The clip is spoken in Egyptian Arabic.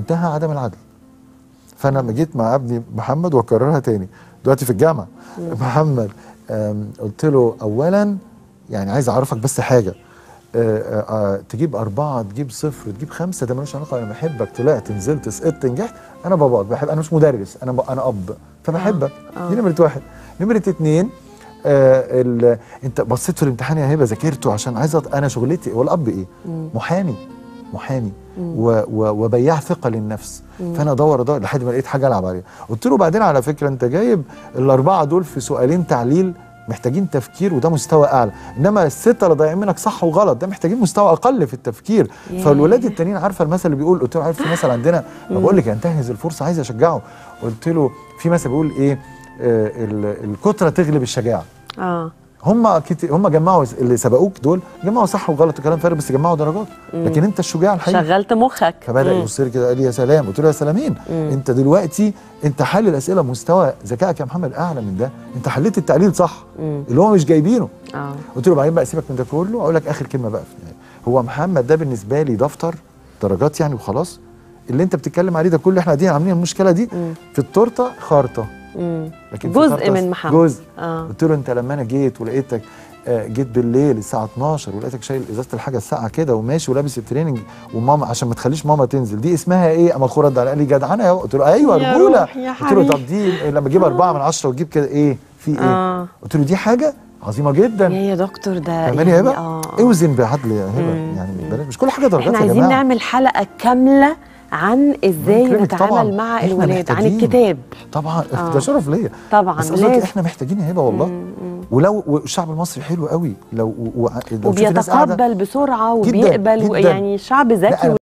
منتهى عدم العدل فانا لما جيت مع ابني محمد واكررها تاني دلوقتي في الجامعه محمد آم، قلت له اولا يعني عايز اعرفك بس حاجه آه، آه، آه، تجيب أربعة تجيب صفر تجيب خمسة ده ملوش علاقة أنا بحبك طلعت نزلت سقطت نجحت أنا باباك بحب أنا مش مدرس أنا ب... أنا أب فبحبك آه. دي نمرة واحد نمرة اتنين آه ال... أنت بصيت في الامتحان يا هبة ذاكرته عشان عايز أط... أنا شغلتي هو الأب إيه؟ محامي محامي و... و... وبياع ثقة للنفس فأنا أدور أدور لحد ما لقيت حاجة ألعب عليها قلت له بعدين على فكرة أنت جايب الأربعة دول في سؤالين تعليل محتاجين تفكير وده مستوى اعلى انما السته اللي ضايعين منك صح وغلط ده محتاجين مستوى اقل في التفكير ياه. فالولاد التانيين عارفه المثل اللي بيقول قلت له عارف في مثل عندنا ما بقول لك انتهز الفرصه عايز اشجعه قلت له في مثل بيقول ايه آه ال- الكتره تغلب الشجاعه اه هم كت... هم جمعوا اللي سبقوك دول جمعوا صح وغلط وكلام فارغ بس جمعوا درجات لكن انت الشجاع الحقيقي شغلت مخك فبدا مم. يبص لي كده قال لي يا سلام قلت له يا سلامين انت دلوقتي انت حل الاسئله بمستوى ذكائك يا محمد اعلى من ده انت حليت التعليل صح اللي هو مش جايبينه اه قلت له بعدين بقى سيبك من ده كله اقول لك اخر كلمه بقى في النهايه هو محمد ده بالنسبه لي دفتر درجات يعني وخلاص اللي انت بتتكلم عليه ده كله احنا قاعدين عاملين المشكله دي في التورته خارطه مم. لكن في جزء خارطة من محمد. جزء آه. قلت له انت لما انا جيت ولقيتك آه، جيت بالليل الساعه 12 ولقيتك شايل ازازه الحاجه الساعه كده وماشي ولابس التريننج وماما عشان ما تخليش ماما تنزل دي اسمها ايه اما اخويا رد على قال لي جدعنه يا قلت له ايوه يا رجوله روح يا قلت له حبيبي. طب دي لما تجيب أربعة من عشرة وتجيب كده ايه في ايه آه. قلت له دي حاجه عظيمه جدا يا يا دكتور ده فاهماني يا هبه اه اوزن بعدل يا هبه يعني بلاش مش كل حاجه درجات احنا يا عايزين جماعه نعمل حلقه كامله عن ازاي كلامك طبعاً. نتعامل مع إحنا الولاد عن محتاجين. الكتاب طبعا آه. ده شرف ليا طبعاً، بس قصدك لازم. احنا محتاجين يا هبه والله ولو والشعب المصري حلو قوي لو و- و- لو شوفي ناس قاعدة- وبيتقبل بسرعه جداً، وبيقبل جداً. يعني شعب ذكي أنا